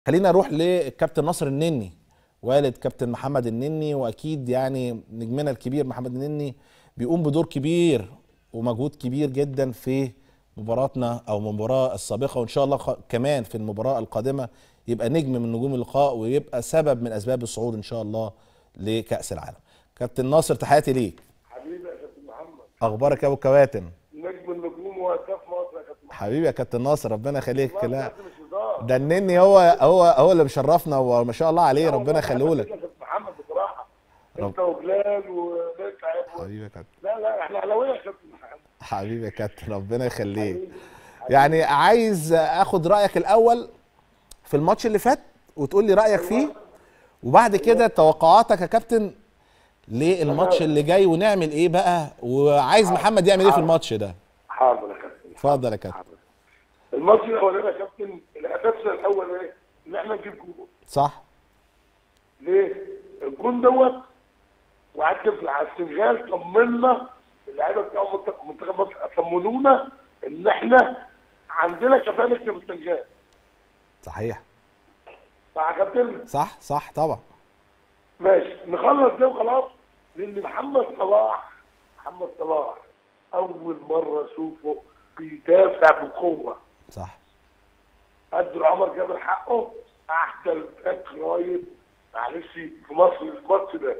خلينا نروح للكابتن ناصر النني والد كابتن محمد النني واكيد يعني نجمنا الكبير محمد النني بيقوم بدور كبير ومجهود كبير جدا في مباراتنا او المباراه السابقه وان شاء الله خ- كمان في المباراه القادمه يبقى نجم من نجوم اللقاء ويبقى سبب من اسباب الصعود ان شاء الله لكاس العالم كابتن ناصر تحياتي ليك حبيبي يا كابتن محمد اخبارك يا ابو الكباتن نجم النجوم وهداف مصر يا كابتن محمد حبيبي يا كابتن ناصر ربنا يخليك والله لا بجد مش هزار ده النني هو هو هو اللي مشرفنا وما شاء الله عليه لا ربنا والله يخليه بحبك لك يا كابتن محمد بصراحه رب- انت وبلال ومتعب و... حبيبي يا كابتن لا لا احنا اهلاويه يا كابتن محمد حبيبي يا كابتن ربنا يخليك حبيبي. يعني عايز اخد رايك الاول في الماتش اللي فات وتقول لي رايك فيه وبعد كده توقعاتك يا كابتن للماتش اللي جاي ونعمل ايه بقى وعايز محمد يعمل ايه في الماتش ده حاضر يا كابتن اتفضل يا كابتن حاضر الماتش الاولاني يا كابتن هدفنا الاول ايه؟ ان احنا نجيب جول صح ليه؟ الجون دوت وعدت على السنغال طمنا اللعيبه بتاع منتخب منتخب مصر طمنونا ان احنا عندنا كفاءه نكسب السنغال صحيح مع كابتن صح صح طبعا ماشي نخلص ده وخلاص لان محمد صلاح محمد صلاح اول مره اشوفه بيدافع بقوه صح قد عمر جابر حقه احسن باك رايت معلش في مصر الماتش ده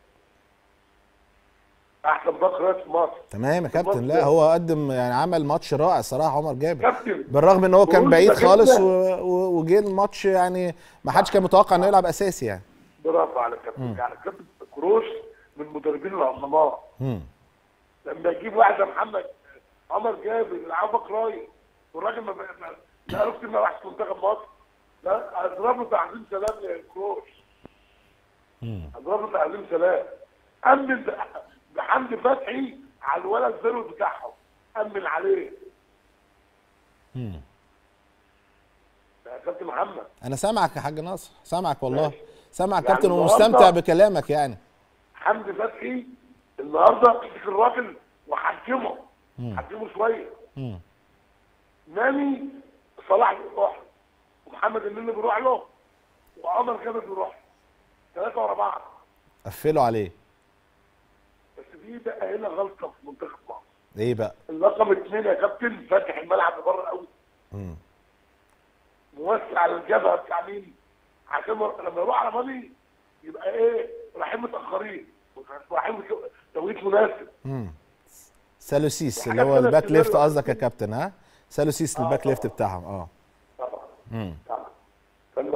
احسن باك رايت في مصر تمام يا كابتن الماتش لا ده. هو قدم يعني عمل ماتش رائع صراحه عمر جابر كابتن بالرغم ان هو كان بقول بعيد ده كده. خالص و- و- وجه الماتش يعني ما حدش كان متوقع انه يلعب اساسي يعني برافو على كابتن يعني كابتن كروش من المدربين العظماء امم لما يجيب واحد زي محمد عمر جابر يلعبك رايت والراجل ما بقى- ما لا عرفت ما راحش منتخب مصر لا اضرب له تعظيم سلام لكروش اضرب له تعظيم سلام امن ب- بحمد فتحي على الولد الزيرو بتاعهم امن عليه امم يا كابتن محمد انا سامعك يا حاج ناصر سامعك والله ماشي. سامعك يعني كابتن النهاردة- ومستمتع بكلامك يعني حمدي فتحي النهارده مسك الراجل وحجمه حجمه شويه امم نامي صلاح بيروح له ومحمد النني بيروح له وعمر جابر بيروح له ثلاثه ورا بعض قفلوا عليه بس في بقى هنا غلطه في منتخب مصر ايه بقى الرقم اثنين يا كابتن فاتح الملعب لبره قوي امم موسع الجبهه بتاع مين عشان لما يروح على ماني يبقى ايه رايحين متاخرين رايحين في توقيت مناسب امم سالوسيس اللي وحاجات هو كده الباك كتير ليفت قوي. قصدك يا كابتن ها سالوسيس الباك ليفت بتاعهم اه طبعا امم طبعا